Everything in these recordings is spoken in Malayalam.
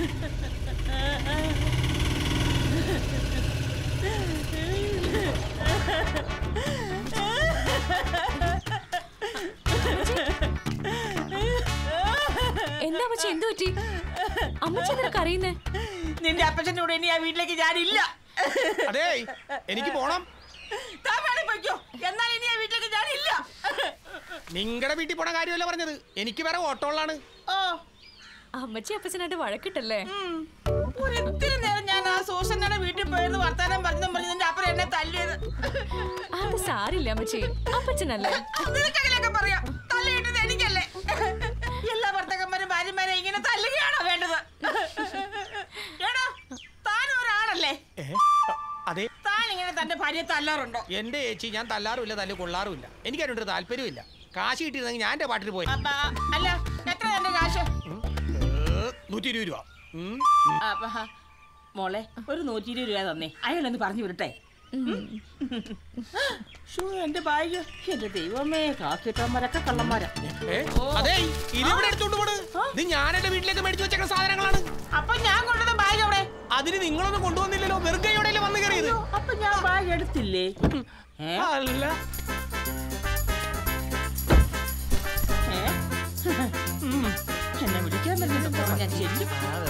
എന്താ അമ്മച്ചി എന്തു പറ്റി അമ്മച്ചി എന്തിനാ കരയുന്നേ നിന്റെ അപ്പച്ചൻ്റെ കൂടെ ഇനി ആ വീട്ടിലേക്ക് ഞാനില്ല അതേ എനിക്ക് പോണം താൻ വേണേ പൊയ്ക്കോ എന്നാൽ ഇനി ആ വീട്ടിലേക്ക് ഞാനില്ല നിങ്ങളുടെ വീട്ടിൽ പോണ കാര്യമല്ല പറഞ്ഞത് എനിക്ക് വേറെ ഓട്ടോളാണ് ഓ അമ്മച്ചി അപ്പച്ചനായിട്ട് വഴക്കിട്ടല്ലേ ഉം. ഒരു ഇത്തിരി നേരം ഞാൻ ആ സൂസന്നയുടെ വീട്ടിൽ പോയിരുന്നു വർത്താനം പറഞ്ഞതും പറഞ്ഞ് നിന്റെ അപ്പൻ എന്നെ തല്ലിയത് അത് സാരില്ല അമ്മച്ചി അപ്പച്ചനല്ലേ നിനക്കങ്ങനെയൊക്കെ പറയാം തല്ലിയിട്ടത് എനിക്കല്ലേ എല്ലാ ഭർത്തകന്മാരും ഭാര്യമാരെ ഇങ്ങനെ തല്ലുകയാണോ വേണ്ടത് എടാ താനും ഒരാളല്ലേ ഏ? അതെ താൻ ഇങ്ങനെ തന്റെ ഭാര്യയെ തല്ലാറുണ്ടോ എന്റെ ചേച്ചി ഞാൻ തല്ലാറുമില്ല തല്ല് കൊള്ളാറുമില്ല എനിക്ക് അതിനൊരു താല്പര്യമില്ല കാശ് കിട്ടിയിരുന്നെങ്കിൽ ഞാൻ എന്റെ പാട്ടിൽ പോയി അപ്പ അല്ല എത്ര തന്റെ കാശ് നൂറ്റി ഇരുപത് രൂപ ഉം. അപ്പ, മോളെ ഒരു നൂറ്റി ഇരുപത് രൂപ തന്നേ അയാളൊന്ന് പറഞ്ഞു വിടട്ടെ ഷോ എന്റെ ബാഗ് എന്റെ ദൈവമേ കാക്കിട്ടന്മാരൊക്കെ കള്ളന്മാരാ ഏ? അതെ ഇതിവിടെ എടുത്തോണ്ട് പോണ് ഇത് ഞാൻ എന്റെ വീട്ടിലേക്ക് മേടിച്ചു വെച്ചേക്കുന്ന സാധനങ്ങളാണ് അപ്പൊ ഞാൻ കൊണ്ടുവന്ന ബാഗ് അവിടെ അതിന് നിങ്ങളൊന്നും കൊണ്ടുവന്നില്ലല്ലോ വെറുകയോടെയല്ലേ വന്നു കയറിയത് അപ്പൊ ഞാൻ ബാഗ് എടുത്തില്ലേ ഏ? അല്ല ഏ? ഉം. എന്നെ വിളിക്കാൻ പറ്റുന്നുണ്ടോ ഞാൻ ചെല്ലും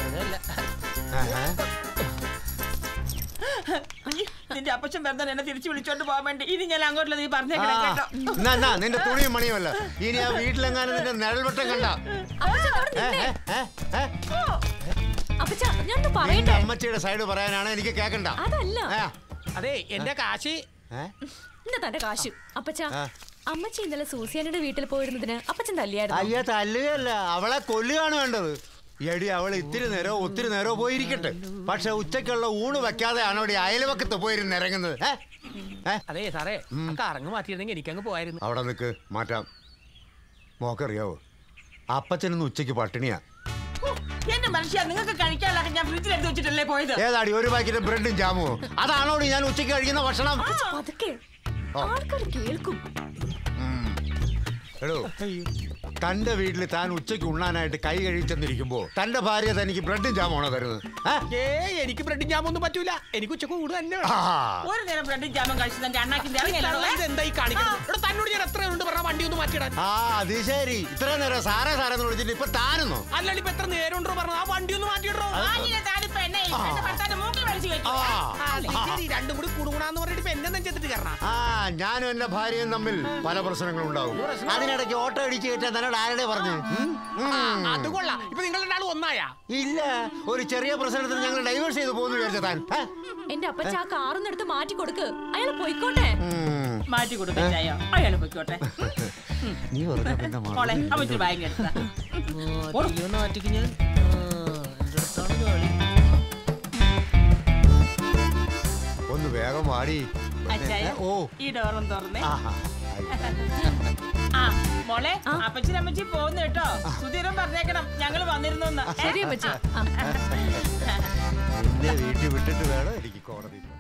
നിന്റെ അപ്പച്ചൻ വെറുതെ എന്നെ തിരിച്ചു വിളിച്ചോണ്ട് പോകാൻ വേണ്ടി ഇനി ഞാൻ അങ്ങോട്ടുള്ള നീ പറഞ്ഞേക്കണം കേട്ടോ എന്നാ എന്നാ നിന്റെ തുണിയും മണിയുമല്ല ഇനി ആ വീട്ടിലെങ്ങാനും നിന്റെ നിഴൽവട്ടം കണ്ട അപ്പച്ച അവിടെ ഏ, നിന്നേ. ഏ, ഏ, ഏ? അപ്പച്ച ഞാൻ ഒന്ന് നിന്റെ പറയട്ടെ അമ്മച്ചിയുടെ സൈഡ് പറയാനാണ് എനിക്ക് കേക്കണ്ട അതല്ല ഏ, അതെ എന്റെ കാശ് ഏ? ഇന്ന തന്റെ കാശ് അപ്പച്ച ആ. അമ്മച്ചി ഇന്നലെ സൂസിയാനയുടെ വീട്ടിൽ പോയിരുന്നതിന് അപ്പച്ചൻ തല്ലിയായിരുന്നു അയ്യ തല്ലുകയല്ല അവളെ കൊല്ലുകയാണ് വേണ്ടത് എടി അവൾ ഇത്തിരി നേരോ ഒത്തിരി നേരോ പോയിരിക്കട്ടെ പക്ഷെ ഉച്ചയ്ക്കുള്ള ഊണ് വെക്കാതെയാണ് അവിടെ അയൽവക്കത്ത് പോയിരുന്ന് ഇറങ്ങുന്നത് ഏ? ഏ? അതെ സാറേ ആ കറങ്ങ് മാറ്റിയിരുന്നെങ്കിൽ എനിക്കങ്ങ് പോയായിരുന്നു അവിടെ നിൽക്ക് മാറ്റാം മോക്കറിയാവോ അപ്പച്ചനൊന്ന് ഉച്ചയ്ക്ക് പട്ടിണിയാ ഹോ, എന്റെ മനുഷ്യ നിങ്ങൾക്ക് കഴിക്കാനുള്ളതൊക്കെ ഞാൻ ഫ്രിഡ്ജിൽ എടുത്ത് വെച്ചിട്ടല്ലേ പോയത് ഏതാടി ഒരു പാക്കറ്റ് ബ്രെഡും ജാമുമോ അതാണോടി ഞാൻ ഉച്ചയ്ക്ക് കഴിക്കുന്ന ഭക്ഷണം പതുക്കെ ആൾക്കാർ കേൾക്കും ഉം. എടോ തന്റെ വീട്ടിൽ താൻ ഉച്ചയ്ക്ക് ഉണ്ണാനായിട്ട് കൈ കഴിച്ചെന്നിരിക്കുമ്പോ തന്റെ ഭാര്യ തനിക്ക് ബ്രെഡും ജാമാണോ തരുന്നത് ഏ? ഏ എനിക്ക് ബ്രെഡും ജാമൊന്നും പറ്റൂല എനിക്ക് ഉച്ചക്ക് കൂടുക തന്നെ ആ, ഒരു നേരം ബ്രെഡും ജാമും കഴിച്ച് തന്റെ അണ്ണാക്കിന്റെ ഇറങ്ങിയല്ലോ എന്തായി കാണിക്കുന്നത് ഇവിടെ തന്നോട് ഞാൻ എത്ര ഉണ്ട് പറഞ്ഞ വണ്ടി ഒന്ന് മാറ്റിയിടാൻ ആ അത് ശരി ഇത്ര നേരം സാറേ സാറേ എന്ന് വിളിച്ചിട്ട് ഇപ്പൊ താനെന്നോ അല്ലാണ്ട് ഇപ്പൊ എത്ര നേരം ഉണ്ടോ പറഞ്ഞ ആ വണ്ടി ഒന്ന് മാറ്റിയിടോ ആഞ്ഞിലെ താടിപ്പ് എന്നെ എന്റെ ഭർത്താവിന്റെ മൂക്കിൽ വലിച്ചു ആ വെക്കും രണ്ടും കൂടി കുടുങ്ങുണാന്ന് പറഞ്ഞിട്ട് ഇപ്പൊ എന്നെ നെഞ്ചെത്തിട്ട് കയറണം ആ ഞാനും എന്റെ ഭാര്യയും തമ്മിൽ പല പ്രശ്നങ്ങളും ഉണ്ടാവും അതിനിടയ്ക്ക് ഓട്ടോ ഇടിച്ച് കയറ്റാൻ തന്നോട് ആരുടെ പറഞ്ഞു ഉം? ഉം. അത് കൊള്ളാം ഇപ്പൊ നിങ്ങൾ രണ്ടാളും ഒന്നായാ ഇല്ല ഒരു ചെറിയ പ്രശ്നത്തിന് ഞങ്ങൾ ഡൈവേഴ്സ് ചെയ്ത് പോകുന്നു വിചാരിച്ച താൻ ഏ? എന്റെ അപ്പച്ച ആ കാറൊന്നും എടുത്ത് മാറ്റി കൊടുക്ക് അയാൾ പോയിക്കോട്ടെ ഉം. മാറ്റി കൊടുക്കച്ചായോ അയാൾ പൊയ്ക്കോട്ടെ നീ പറഞ്ഞ പിന്നെ മോളെ മാറും. അവച്ചൊരു ബാഗ് എടുത്താ ഒന്ന് വേഗം വാടി അച്ചായ ഓ ഈ ഡോറും തുറന്നേ ആഹാ ആയി. ആ മോളെ അപ്പച്ചൻ അമ്മച്ചി പോകുന്നു കേട്ടോ സുധീരം പറഞ്ഞേക്കണം ഞങ്ങള് വന്നിരുന്നു ശരി അപ്പച്ച ആ നിന്നെ വീട്ടിൽ വിട്ടിട്ട് വേണം എനിക്ക് കോടതി പോകാൻ.